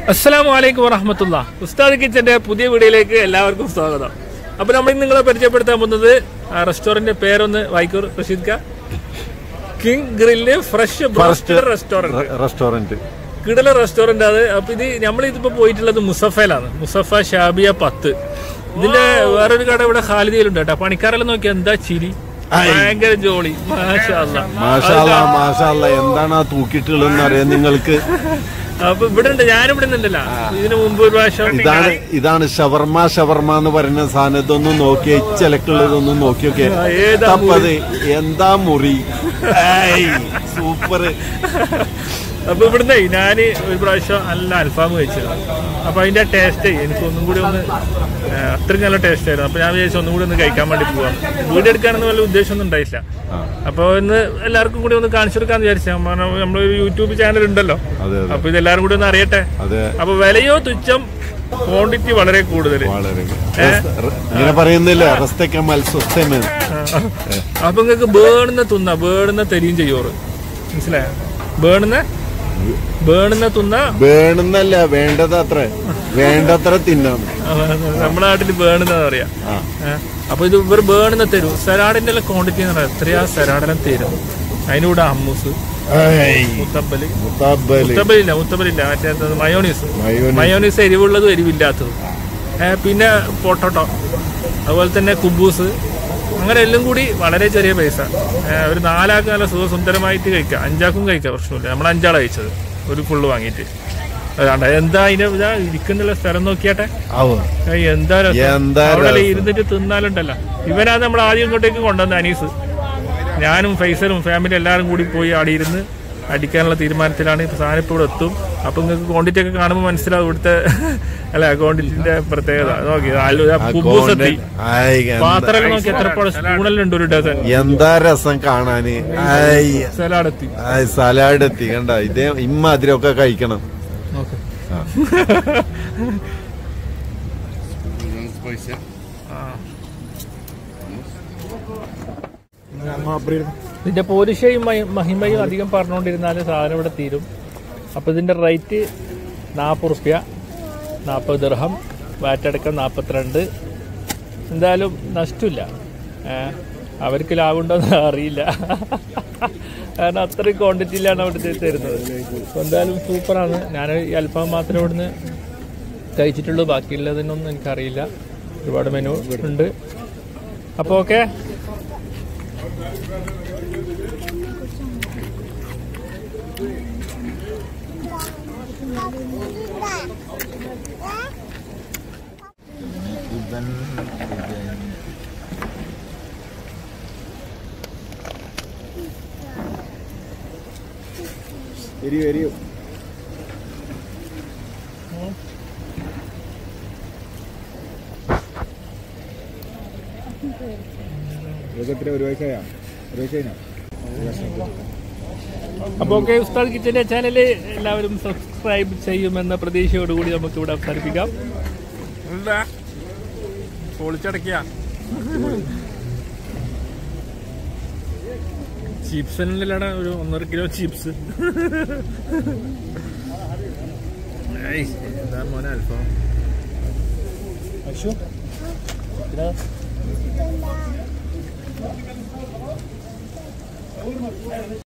അസ്സലാമു അലൈക്കും വറഹമത്തുള്ള ഉസ്താദ് കിച്ചന്റെ പുതിയ വീഡിയോയിലേക്ക് എല്ലാവർക്കും സ്വാഗതം അപ്പൊ നമ്മൾ ഇന്ന് നിങ്ങളെ പരിചയപ്പെടുത്താൻ പോകുന്നത് ആ റെസ്റ്റോറന്റ് പേരൊന്ന് വായിക്കൂർ റഷീദ് ക king grill fresh broasted restaurant restaurant കിടല റെസ്റ്റോറന്റ് അത് അപ്പൊ ഇത് നമ്മൾ ഇതിപ്പോ പോയിട്ടുള്ളത് മുസഫയിലാണ് മുസഫ ഷാബിയ പത്ത് ഇതിന്റെ വേറൊരു കട ഇവിടെ ഖാലിദിയിലുണ്ട് കേട്ടോ പണിക്കാരെല്ലാം നോക്കി എന്താ ചിരി ഭയങ്കര ജോളി മാഷാ അല്ലാ. മാഷാല്ല മാഷാല്ല എന്താണ് ആ തൂക്കിയിട്ടുള്ളതെന്ന് അറിയാം നിങ്ങൾക്ക് അപ്പൊ ഇവിടെ ഉണ്ട് ഞാനിവിടെ ഉണ്ടല്ലോ ഇതിനു മുമ്പ് ഒരു പ്രാവശ്യം ഇതാണ് ഇതാണ് ഷവർമ ഷവർമ എന്ന് പറയുന്ന സാധനം ഇതൊന്നും നോക്കിയേ ചിലക്കുള്ളതൊന്നും നോക്കിയൊക്കെ ആ, ഏതാ തപ്പത് എന്താ മുറി സൂപ്പർ അപ്പൊ ഇവിടുന്ന് ഞാൻ ഒരു പ്രാവശ്യം നല്ല അൽഫാം കഴിച്ചത് അപ്പൊ അതിന്റെ ടേസ്റ്റ് എനിക്ക് ഒന്നും കൂടി ഒന്ന് ആ, അത്രയും നല്ല ടേസ്റ്റ് ആയിരുന്നു അപ്പൊ ഞാൻ വിചാരിച്ചു ഒന്നും കൂടി ഒന്ന് കഴിക്കാൻ വേണ്ടി പോവാം വീഡിയോ എടുക്കാനൊന്നും വല്ല ഉദ്ദേശമൊന്നും ഉണ്ടായില്ല അപ്പൊ ഇന്ന് എല്ലാവർക്കും കൂടി ഒന്ന് കാണിച്ചു കൊടുക്കാന്ന് വിചാരിച്ചു നമ്മൾ യൂട്യൂബ് ചാനൽ ഉണ്ടല്ലോ അതെ അതെ അപ്പൊ ഇതെല്ലാരും കൂടി ഒന്ന് അറിയട്ടെ അതെ അപ്പൊ വിലയോ തുച്ഛം ക്വാണ്ടിറ്റി വളരെ കൂടുതൽ വളരെ റസ്- റ്- ഇങ്ങനെ പറയുന്നില്ല റസ്തക്ക മത്സ്വസ്ഥമേ അപ്പൊ നിങ്ങക്ക് ബേണുന്ന തിന്ന ബേണുന്ന തരിയും ചെയ്യോറ് മനസ്സിലായോ ബേണുന്ന ബേണുന്ന തിന്ന വേണമെന്നല്ല വേണ്ടത് അത്ര വേണ്ടത്ര തിന്നാം നമ്മുടെ നാട്ടിൽ ബേണുന്ന പറയാ ആ ഏ? അപ്പൊ ഇത് ഇവർ ബേണുന്ന തരും സലാഡിന്റെ എല്ലാം ക്വാണ്ടിറ്റി എന്ന് പറയാം എത്രയാ സലാഡെല്ലാം തരും അതിനൂടെ ഹമ്മൂസ് ഏയ്, മുത്തപ്പല് മുത്താബല് മുത്തപ്പലില്ല മുത്തപ്പലില്ല മറ്റേ എന്തത് മയോണീസ് മയോണീസ്. മയോണീസ് എരിവുള്ളതും എരിവില്ലാത്തതും ഏ, പിന്നെ പൊട്ടോട്ടോ അതുപോലെ തന്നെ കുബൂസ് അങ്ങനെ എല്ലാം കൂടി വളരെ ചെറിയ പൈസ ഏ, ഒരു നാലാൾക്ക് നല്ല സുഖസുന്ദരമായിട്ട് കഴിക്കാം അഞ്ചാക്കും കഴിക്കാം പ്രശ്നമില്ല നമ്മൾ അഞ്ചാളാണ് കഴിച്ചത് ഒരു ഫുള്ള് വാങ്ങിയിട്ട് അതാണ്ട എന്താ അതിന്റെ ഇതാ ഇരിക്കുന്നുള്ള സ്ഥലം നോക്കിയാട്ടെ ആവോ ഏയ് എന്താ രസം. എന്താ അവിടെ രസം. ഇരുന്നിട്ട് തിന്നാലുണ്ടല്ലോ ഇവനാണ് നമ്മൾ ആദ്യം ഇങ്ങോട്ടേക്ക് കൊണ്ടുവന്ന അനീസ് ഞാനും ഫൈസലും ഫാമിലി എല്ലാവരും കൂടി പോയി അവിടെ ഇരുന്ന് അടിക്കാനുള്ള തീരുമാനത്തിലാണ് ഇപ്പൊ സാധനം ഇപ്പോൾ ഇവിടെ എത്തും അപ്പൊ നിങ്ങൾക്ക് ക്വാണ്ടിറ്റി ഒക്കെ കാണുമ്പോൾ മനസ്സിലാവും ഇവിടുത്തെ അല്ല ക്വാണ്ടിറ്റിന്റെ പ്രത്യേകത നോക്കി കുബൂസ് എത്തി ആയ്, എന്താ- പാത്രം നോക്കി എത്ര സ്പൂണെല്ലാം ഉണ്ട് ഒരു ഡസൻ എന്താ രസം കാണാന് ആയ്, സലാഡ് എത്തി ആയ്, സലാഡ് എത്തി കണ്ട ഇതേ ഇമ്മാതിരൊക്കെ കഴിക്കണം നോക്ക് ആ. ആ. ഇതിന്റെ പോരിശയും മഹി- മഹിമയും അധികം പറഞ്ഞുകൊണ്ടിരുന്നാൽ സാധനം ഇവിടെ തീരും അപ്പൊ ഇതിന്റെ റേറ്റ് നാൽപ്പത് റുപ്യ നാൽപ്പത് ദിർഹം വാറ്റടക്കം നാൽപ്പത്തിരണ്ട് എന്തായാലും നഷ്ടമില്ല ഏ, അവർക്ക് ലാഭമുണ്ടോന്ന് അറിയില്ല കാരണം അത്രയും ക്വാണ്ടിറ്റിയിലാണ് അവിടെ തരുന്നത് അപ്പൊ എന്തായാലും സൂപ്പറാണ് ഞാൻ ഈ അല്പം മാത്രമേ ഇവിടുന്ന് കഴിച്ചിട്ടുള്ളൂ ബാക്കിയുള്ളതിനൊന്നും എനിക്കറിയില്ല ഒരുപാട് മെനു ഉണ്ട് അപ്പോൾ ഓക്കെ അപ്പോൾ ഓക്കെ ഉസ്താദ് കിച്ചന്റെ ചാനൽ എല്ലാവരും സബ്സ്ക്രൈബ് ചെയ്യുമെന്ന പ്രതീക്ഷയോടുകൂടി നമുക്ക് ഇവിടെ അവസാനിപ്പിക്കാം എന്താ പൊളിച്ചടക്കിയ ചിപ്സിനിലാണ് ഒരു ഒന്നര കിലോ ചിപ്സ് ഏയ്, എന്താ മോനെ അല്പം അശു